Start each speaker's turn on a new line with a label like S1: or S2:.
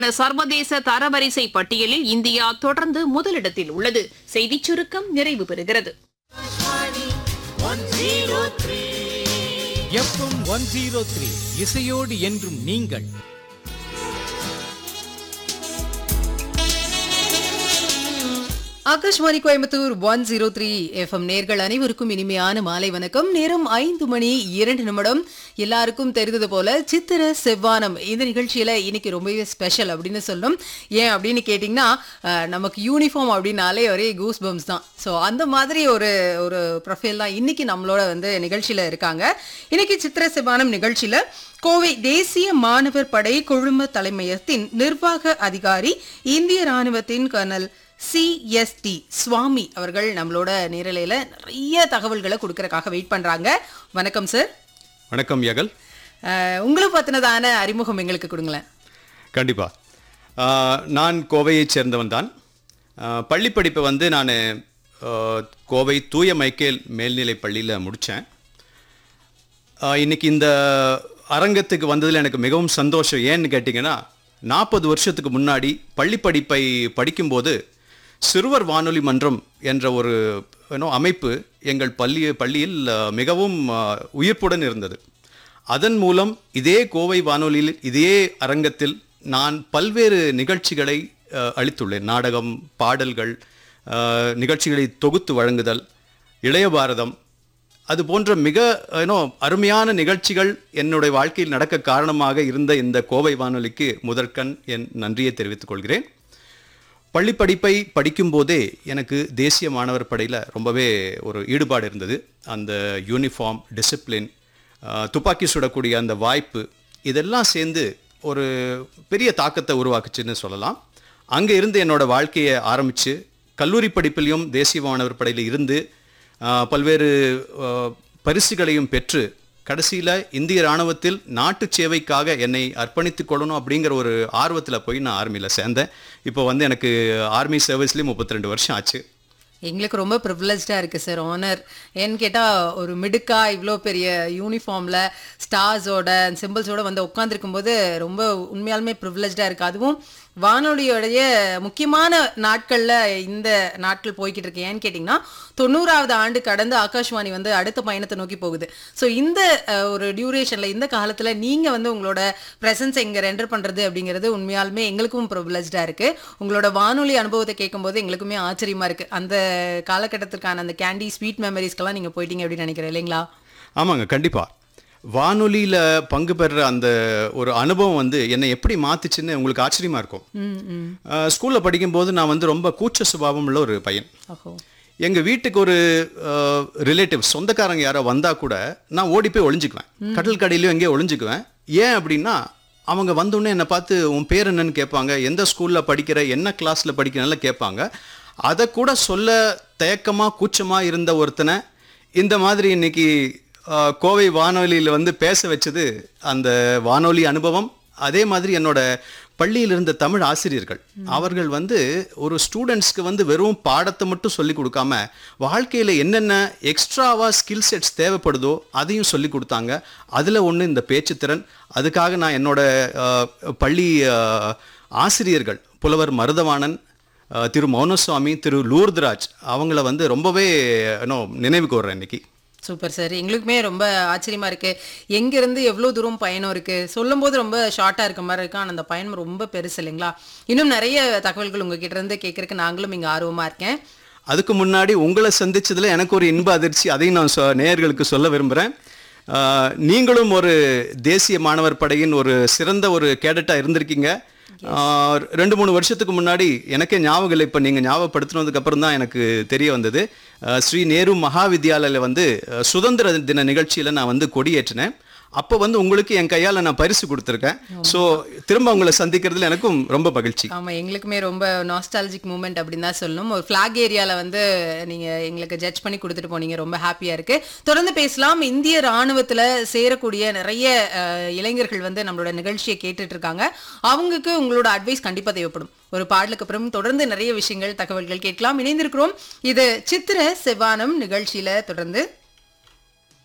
S1: சர்வதேச தரவரிசை பட்டியலில் இந்தியா தொடர்ந்து முதலிடத்தில் உள்ளது செய்திச் சுருக்கம் நிறைவு பெறுகிறது
S2: எஃப்எம் ஒன் ஜீரோ த்ரீ இசையோடு என்றும் நீங்கள்
S3: Akashvani Coimbatore one zero three FM நேர்கள் அனைவருக்கும் இனிமையான மாலை வணக்கம் நேரம் ஐந்து மணி இரண்டு நிமிடம் எல்லாருக்கும் தெரிந்தது போல சித்திர செவ்வானம் இந்த நிகழ்ச்சியில இன்னைக்கு ரொம்பவே ஸ்பெஷல் அப்படின்னு சொல்லணும் ஏன் அப்படின்னு கேட்டிங்கன்னா அஹ், நமக்கு யூனிஃபார்ம் அப்படின்னாலே ஒரே கூஸ் பம்ஸ் தான் ஸோ அந்த மாதிரி ஒரு ஒரு ப்ரொஃபைல் தான் இன்னைக்கு நம்மளோட வந்து நிகழ்ச்சியில இருக்காங்க இன்னைக்கு சித்திர செவ்வானம் நிகழ்ச்சியில கோவை தேசிய மாணவர் படை குழும தலைமையகத்தின் நிர்வாக அதிகாரி இந்திய ராணுவத்தின் கர்னல் சிஎஸ்டி சுவாமி அவர்கள் நம்மளோட நேரலையில நிறைய தகவல்களை கொடுக்கறதுக்காக வெயிட் பண்றாங்க வணக்கம் சார்
S4: வணக்கம் யகல்
S3: அஹ், உங்களை பத்தினதான அறிமுகம் எங்களுக்கு கொடுங்களேன்
S4: கண்டிப்பா ஆஹ், நான் கோவையைச் சேர்ந்தவன் தான் ஆஹ், பள்ளி படிப்பை வந்து நான் கோவை தூய மைக்கேல் மேல்நிலைப் பள்ளியில் முடித்தேன் இன்னைக்கு இந்த அரங்கத்துக்கு வந்ததில் எனக்கு மிகவும் சந்தோஷம் ஏன்னு கேட்டிங்கன்னா நாற்பது வருஷத்துக்கு முன்னாடி பள்ளி படிப்பை படிக்கும்போது சிறுவர் வானொலி மன்றம் என்ற ஒரு you know, அமைப்பு எங்கள் பள்ளி பள்ளியில் அஹ், மிகவும் அஹ், உயிர்ப்புடன் இருந்தது அதன் மூலம் இதே கோவை வானொலியில் இதே அரங்கத்தில் நான் பல்வேறு நிகழ்ச்சிகளை அஹ், அளித்துள்ளேன் நாடகம் பாடல்கள் அஹ், நிகழ்ச்சிகளை தொகுத்து வழங்குதல் இளைய பாரதம் அது போன்ற மிக ஏனோ அருமையான நிகழ்ச்சிகள் என்னுடைய வாழ்க்கையில் நடக்க காரணமாக இருந்த இந்த கோவை வானொலிக்கு முதற்கண் என் நன்றியை தெரிவித்துக் கொள்கிறேன் பள்ளி படிப்பை படிக்கும்போதே எனக்கு தேசிய மாணவர் படையில் ரொம்பவே ஒரு ஈடுபாடு இருந்தது அந்த யூனிஃபார்ம் டிசிப்ளின் துப்பாக்கி சுடக்கூடிய அந்த வாய்ப்பு இதெல்லாம் சேர்ந்து ஒரு பெரிய தாக்கத்தை உருவாக்குச்சுன்னு சொல்லலாம் அங்கே இருந்து என்னோட வாழ்க்கையை ஆரம்பித்து கல்லூரி படிப்பிலையும் தேசிய மாணவர் படையில் இருந்து ஆஹ், பல்வேறு ஆஹ், பரிசுகளையும் பெற்று கடைசியில் இந்திய ராணுவத்தில் நாட்டு சேவைக்காக என்னை அர்ப்பணித்துக் கொள்ளணும் அப்படிங்கிற ஒரு ஆர்வத்தில் போய் நான் ஆர்மியில் சேர்ந்தேன் இப்போ வந்து எனக்கு ஆர்மி சர்வீஸ்லேயும் முப்பத்தி ரெண்டு வருஷம் ஆச்சு
S3: எங்களுக்கு ரொம்ப ப்ரிவிலேஜாக இருக்குது சார் ஆனர் ஏன்னு கேட்டால் ஒரு மிடுக்கா இவ்வளோ பெரிய யூனிஃபார்மில் ஸ்டார்ஸோட சிம்பிள்ஸோட வந்து உட்காந்துருக்கும் போது ரொம்ப உண்மையாலுமே ப்ரிவிலேஜாக இருக்குது அதுவும் வானொலியோடைய முக்கியமான நாட்களில் இந்த நாட்கள் போய்கிட்டு இருக்கு ஏன்னு கேட்டிங்கன்னா தொண்ணூறாவது ஆண்டு கடந்து ஆகாஷ்வாணி வந்து அடுத்த பயணத்தை நோக்கி போகுது ஸோ இந்த அஹ், ஒரு டியூரேஷனில் இந்த காலத்தில் நீங்கள் வந்து உங்களோட ப்ரெசன்ஸ் இங்கே ரெண்டர் பண்ணுறது அப்படிங்கிறது உண்மையாலுமே எங்களுக்கும் ப்ரிவிலேஜாக இருக்குது உங்களோட வானொலி அனுபவத்தை கேட்கும்போது எங்களுக்குமே ஆச்சரியமாக இருக்குது அந்த காலகட்டத்திற்கான அந்த கேண்டி ஸ்வீட் மெமரிஸ்க்கெல்லாம் நீங்கள் போயிட்டீங்க அப்படின்னு நினைக்கிறேன் இல்லைங்களா
S4: ஆமாங்க கண்டிப்பா வானொலியில பங்கு பெறுற அந்த ஒரு அனுபவம் வந்து என்னை எப்படி மாத்துச்சுன்னு உங்களுக்கு ஆச்சரியமா இருக்கும் அஹ், ஸ்கூல்ல படிக்கும்போது நான் வந்து ரொம்ப கூச்ச சுபாவம் உள்ள ஒரு பையன்
S3: ஓஹோ
S4: எங்க வீட்டுக்கு ஒரு ரிலேட்டிவ் சொந்தக்காரங்க யாரோ வந்தா கூட நான் ஓடி போய் ஒளிஞ்சுக்குவேன் கடல் கடையிலயும் எங்கேயோ ஒளிஞ்சுக்குவேன் ஏன் அப்படின்னா அவங்க வந்தோடனே என்னை பார்த்து உன் பேர் என்னன்னு கேட்பாங்க எந்த ஸ்கூல்ல படிக்கிற என்ன கிளாஸ்ல படிக்கிறனால கேட்பாங்க அதை கூட சொல்ல தயக்கமா கூச்சமா இருந்த ஒருத்தனை இந்த மாதிரி இன்னைக்கு அஹ், கோவை வானொலியில் வந்து பேச வச்சது அந்த வானொலி அனுபவம் அதே மாதிரி என்னோட பள்ளியில் இருந்த தமிழ் ஆசிரியர்கள் அவர்கள் வந்து ஒரு ஸ்டூடெண்ட்ஸ்க்கு வந்து வெறும் பாடத்தை மட்டும் சொல்லி கொடுக்காம வாழ்க்கையில் என்னென்ன எக்ஸ்ட்ராவா ஸ்கில் செட்ஸ் தேவைப்படுதோ அதையும் சொல்லி கொடுத்தாங்க அதில் ஒன்று இந்த பேச்சுத்திறன் அதுக்காக நான் என்னோட அஹ், பள்ளி அஹ், ஆசிரியர்கள் புலவர் மருதவாணன் அஹ், திரு மௌனசுவாமி திரு லூர்தராஜ் அவங்கள வந்து ரொம்பவே இன்னும் நினைவு கூர்றேன் இன்னைக்கு
S3: சூப்பர் சார் எங்களுக்குமே ரொம்ப ஆச்சரியமா இருக்கு எங்கிருந்து எவ்வளோ தூரம் பயணம் இருக்கு சொல்லும்போது ரொம்ப ஷார்ட்டா இருக்க மாதிரி இருக்கு ஆனால் அந்த பயணம் ரொம்ப பெருசு இல்லைங்களா இன்னும் நிறைய தகவல்கள் உங்ககிட்ட இருந்து கேட்கறதுக்கு நாங்களும் இங்க ஆர்வமா இருக்கேன்
S4: அதுக்கு முன்னாடி உங்களை சந்திச்சதுல எனக்கு ஒரு இன்ப அதிர்ச்சி அதையும் நான் சொ- நேயர்களுக்கு சொல்ல விரும்புகிறேன் நீங்களும் ஒரு தேசிய மாணவர் படையின் ஒரு சிறந்த ஒரு கேடட்டா இருந்திருக்கீங்க ஆஹ், ரெண்டு மூணு வருஷத்துக்கு முன்னாடி எனக்கே ஞாபகம் இல்லை இப்போ நீங்கள் ஞாபகப்படுத்தினதுக்கு அப்புறம் தான் எனக்கு தெரிய வந்தது ஆஹ், ஸ்ரீ நேரு மகாவித்யாலயில் வந்து ஆஹ், சுதந்திர தின நிகழ்ச்சியில் நான் வந்து கொடியேற்றினேன் அப்போ வந்து உங்களுக்கு என் கையால் நான் பரிசு கொடுத்துருக்கேன் ஸோ திரும்ப உங்களை சந்திக்கிறதுல எனக்கும் ரொம்ப மகிழ்ச்சி
S3: ஆமா எங்களுக்குமே ரொம்ப நாஸ்டாலஜிக் மூமெண்ட் அப்படின்னு தான் சொல்லணும் ஒரு ஃபிளாக் ஏரியால வந்து நீங்க எங்களுக்கு ஜட்ஜ் பண்ணி கொடுத்துட்டு போனீங்க ரொம்ப ஹாப்பியா இருக்கு தொடர்ந்து பேசலாம் இந்திய ராணுவத்துல சேரக்கூடிய நிறைய அஹ், இளைஞர்கள் வந்து நம்மளோட நிகழ்ச்சியை கேட்டுட்டு இருக்காங்க அவங்களுக்கு உங்களோட அட்வைஸ் கண்டிப்பா தேவைப்படும் ஒரு பாடலுக்கு அப்புறம் தொடர்ந்து நிறைய விஷயங்கள் தகவல்கள் கேட்கலாம் இணைந்திருக்கிறோம் இது சித்திர செவ்வானம் நிகழ்ச்சியில தொடர்ந்து